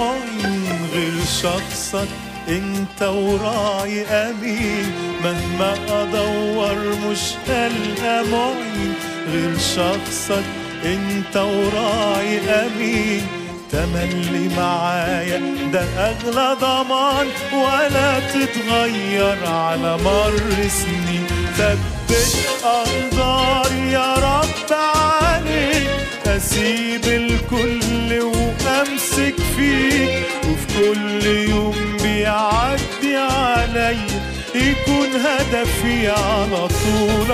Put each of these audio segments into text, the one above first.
معين غير شخصك انت وراعي امين مهما ادور مش هلقى معين غير شخصك انت وراعي امين تملي معايا ده اغلى ضمان ولا تتغير على مر سنين ثبت انظاري يا رب عليك اسيب الكل وامسك فيك وفي كل يوم بيعدي عليا يكون هدفي على طول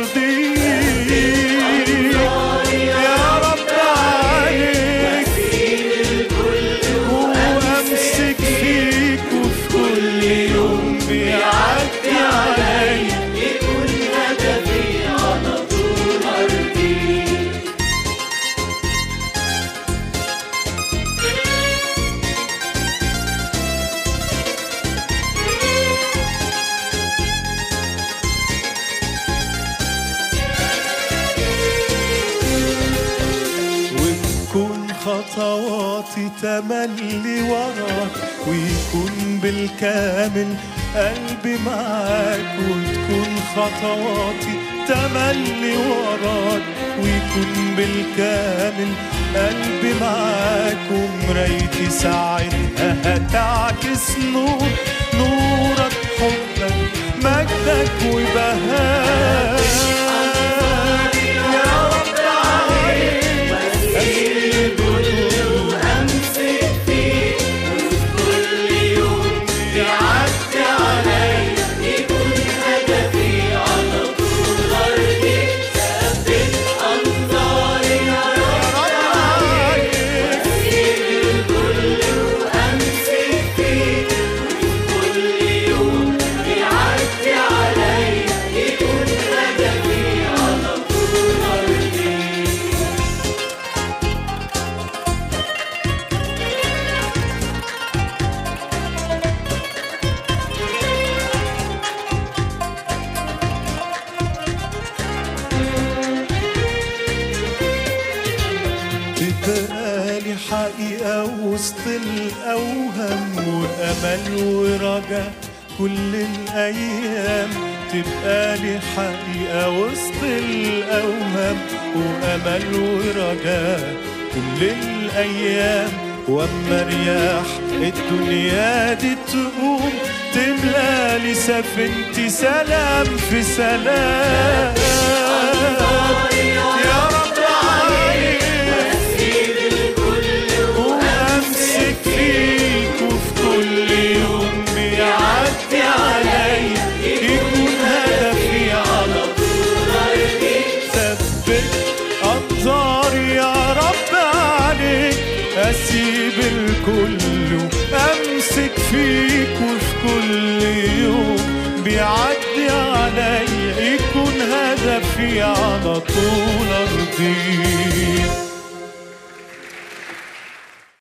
ارضيك يا رب عليك وامسك فيك وفي كل يوم بيعدي عليا وتكون خطواتي تملي وراك ويكون بالكامل قلبي معاك وتكون خطواتي تملي وراك ويكون بالكامل قلبي معاك ومرايتي ساعتها هتعكس نور نورك حبك مجدك وبهاك يا رب تبقالي حقيقة وسط الأوهام وأمل ورجاء كل الأيام تبقالي حقيقة وسط الأوهام وأمل ورجاء كل الأيام وأما رياح الدنيا دي تقوم تملالي سفينتي سلام في سلام يا رب عليك وامسك فيك وفي كل يوم بيعدي عليا يكون هدفي على ثبت انظاري يا رب عليك اسيب الكل وامسك فيك وفي كل يوم بيعدي عليا يكون هدفي على طول ارضيك